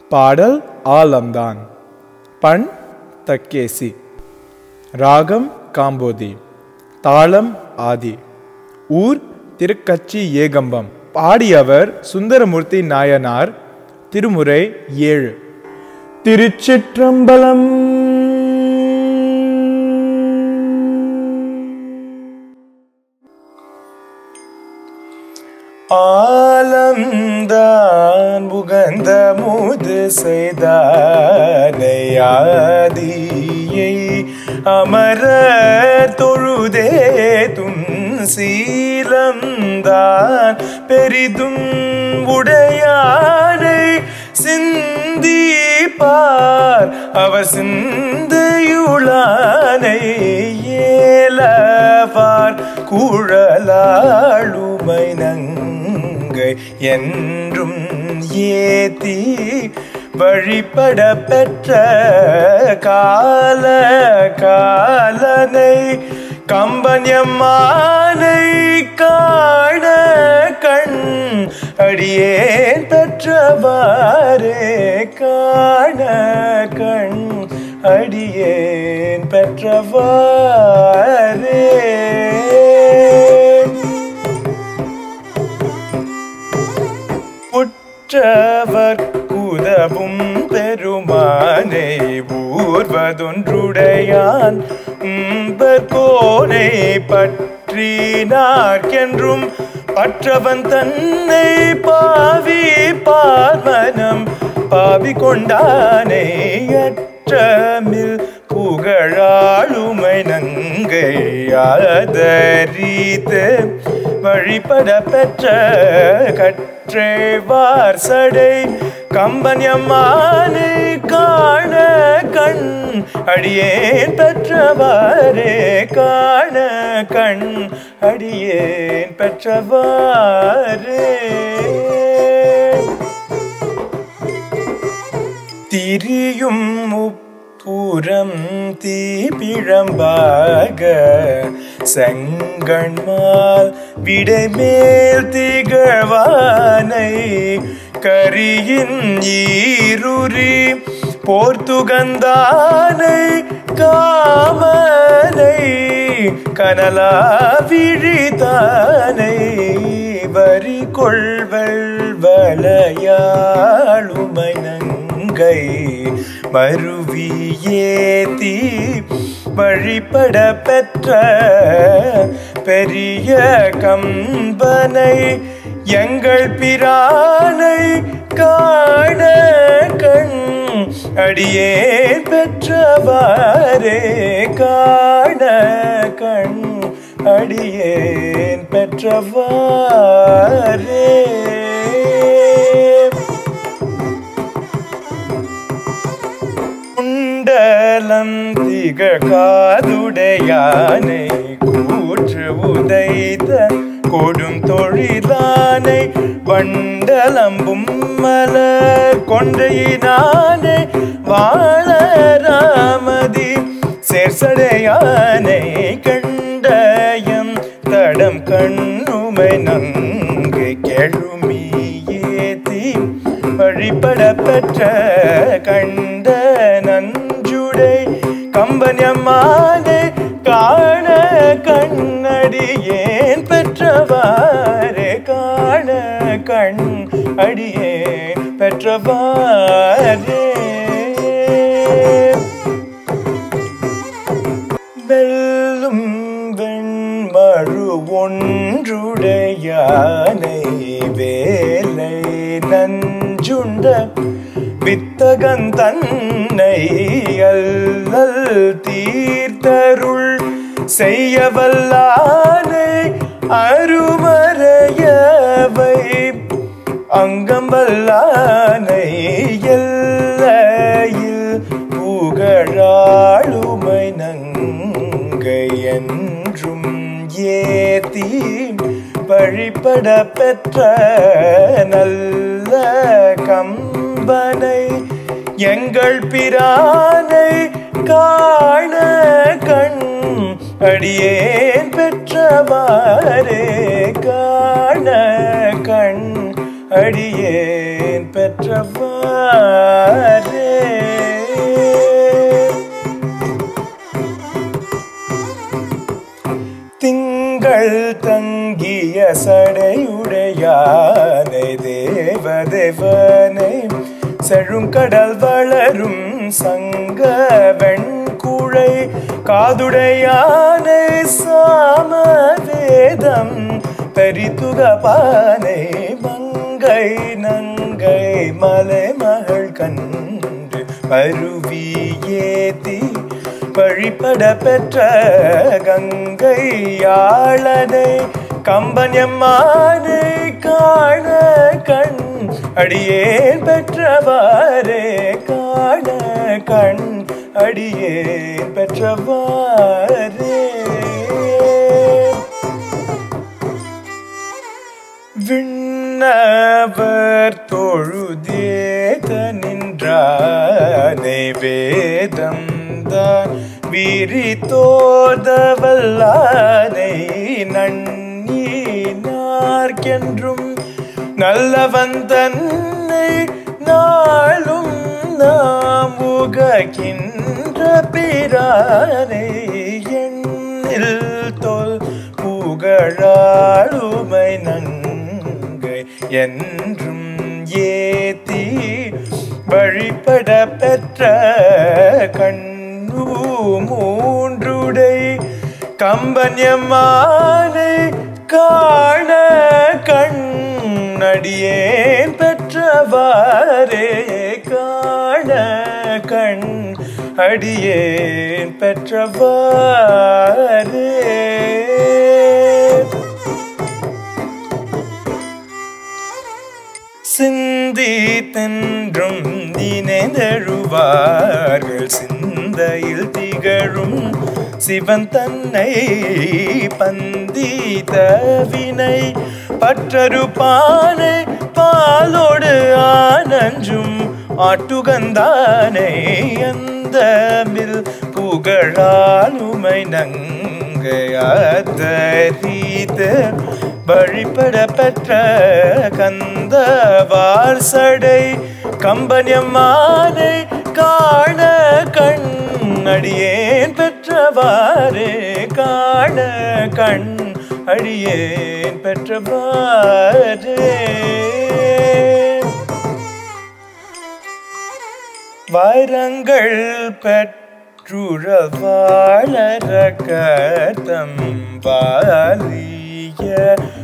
பாடல் ஆலம்தான் பண் தக்கேசி ராகம் காம்போதி தாளம் ஆதி ஊர் திருக்கச்சி ஏகம்பம் பாடியவர் சுந்தரமூர்த்தி நாயனார் திருமுறை ஏழு திருச்சிற்றம்பலம் ஆலம்தான் புகந்த முது செய்தானையாதியை அமர தொழுதே துன் சீலம்தான் பெரிதும் உடையானை சிந்திப்பார் அவர் சிந்தையுளானை ஏலவார் குழலாளுமை நங்கை என்றும் ஏத்தி வழிபட பெற்ற கால காலனை கம்பன்யம்மானை காண கண் அடியேன் பெற்றவாறே காண கண் அடியேன் பெற்றவாறே உற்றவர் குதவும் பெருமானை ஊர்வதொன்றுடையான் உம்பர்கோனை பற்றினார்க்கென்றும் பற்றவன் தன்னை பாவி பார்மனம் பாவி கொண்டானை அற்றமில் புகழாளுமை நங்கை ஆதரித்து வழிபட பெற்ற கற்றேவார் சடை கம்பன்யம்மானை காண கண் அடியேன் பெற்றவாறே காண கண் அடியேன் பெற்றவாறே திரியும் முப்புறம் தீபிழம்பாக செங்கண்மால் விடைமேல் திகழ்வானை கரியின் ஈருரி போர்த்துகந்தானை காமனை கனலா விழித்தானை வரி கொள்வள் வளையாளுமை நங்கை மருவியேத்தி வழிபட பெற்ற பெரிய கம்பனை எங்கள் பிரானை காண கண் அடியே பெற்றவாறே காண கண் அடியேன் பெற்றவாறே குண்டலம் திகழ் காதுடையானை கூற்று உதைத்த கொடும் தொழிலானை வண்டலம்பும் மலர் கொன்றையினானே வாழராமதி சேர்சடையானை கண்டயம் தடம் கண்ணுமை நங்கை கெழுமி ஏத்தி வழிபட பெற்ற கண்ட நஞ்சுடை கம்பன்யம்மானே காண கண்ணடியேன் பெற்றவாறே காண கண் அடியேன் பெற்றவாறே வெல்லும் வெண்மழு ஒன்றுடையானை வேலை நஞ்சுண்ட வித்தகன் தன்னை அல்லல் தீர்த்தருள் செய்யவல்லானை அருமறையவை அங்கம் வல்லானை எல்லையில் புகழாளுமை நங்கை என்றும் ஏத்தி வழிபட பெற்ற நல்ல கம்பனை எங்கள் பிரானை காண கண் அடியேன் பெற்றவாறே காண கண் அடியேன் பெற்றவாறே சடையுடையானை தேவதேவனை செழுங்கடல் வளரும் சங்க வெண்குழை காதுடையானை சாமவேதம் பெரிதுகபானை மங்கை நங்கை மலைமகள் கண்டு பருவியேத்தி வழிபட பெற்ற கங்கையாளனை கம்பன்யம்மானை காண கண் அடியே பெற்றவாறே காண கண் அடியே பெற்றவாறே விண்ணவர் தொழுதேத நின்றானே வேதம் தான் விரித்தோதவல்லானை நன்னினார்க்கென்றும் நல்லவன் தன்னை நாளும் நாம் உகக்கின்ற பிரானை எண்ணில் தொல் புகழாளுமை நங்கை என்றும் ஏத்தி வழிபட பெற்ற கண்ணு மூன்றுடை கம்பன்யமானை காண கண்ணடியேன் பெற்றவாறே காண கண் அடியேன் பெற்றவாறே சிந்தி தென்றும் நினைந்தழுவார்கள் சிந்தையில் திகழும் சிவன் தன்னை பந்தி தவினை பற்றறுப்பானை பாலோடு ஆனஞ்சும் ஆட்டுகந்தானை அந்த மில் புகழாலுமை நங்கையாத்தரீத வழிபட பெற்ற கந்த வார்சடை கம்பன்யம்மானை காண கண் அடியேன் பெற்றவாறே காண கண் அடியேன் பெற்றவாறே வரங்கள் பெற்றுழ வாழறக்கத்தம் வாலிய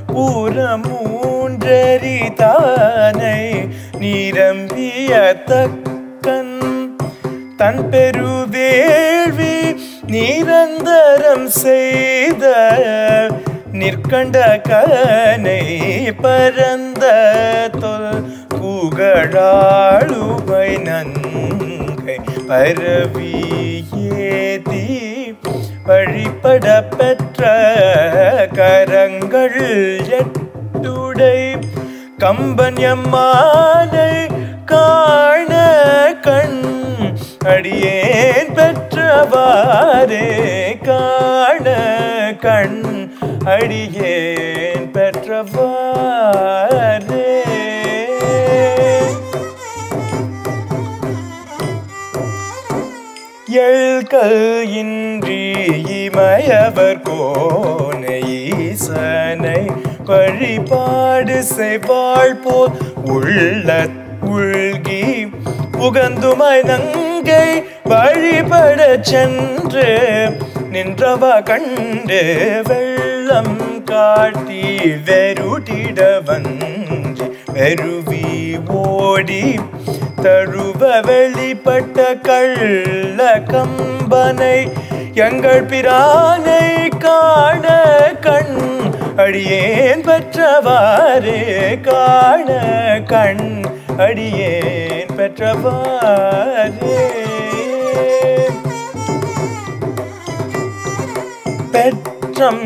புறமூன்றரிதானை நிரம்பிய தக்கன் தன் பெருவேள்வி நிரந்தரம் செய்த நிற்கண்ட கனை பரந்த தொல் புகழாளுமை நங்கை பரவியேதி வழிபட பெற்ற கரங்கள் எட்டுடை கம்பன்யம்மானை காண கண் அடியேன் பெற்றவாறே காண கண் அடியேன் பெற்றவாறே எழ்கள் இன்றி இமயவர் கோனை ஈசனை வழிபாடு செய்வாள் போல் உள்ள உள்கி உகந்துமாய் நங்கை வழிபட சென்று நின்றவ கண்டு வெள்ளம் காட்டி வெருட்டிட வந்து வெறுவி ஓடி தழுவ வெளிப்பட்ட கள்ள கம்பனை எங்கள் பிரானை காண கண் அடியேன் பெற்றவாறே காண கண் அடியேன் பெற்றவாறே பெற்றம்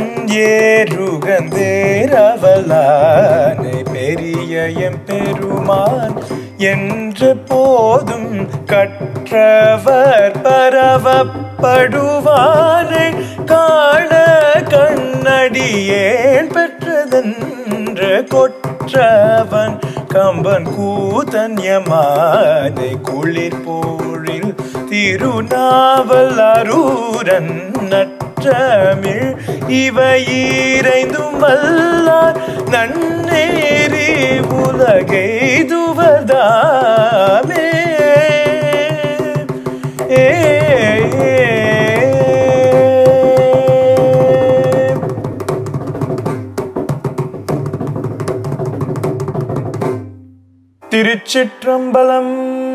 ஏறுகந்தேரவலானை பெரிய எம் பெருமான் என்று போதும் கற்றவர் பரவப்படுவானை காண கண்ணடியேன் பெற்றதென்று கொற்றவன் கம்பன் கூதன்யமானை குளிர் போழில் திருநாவல் அரூரன் நற்றமிழ் இவை ஈரைந்தும் வல்லார் நன்னேறி உலகெய்துவதாமே ஏ திருச்சிற்றம்பலம்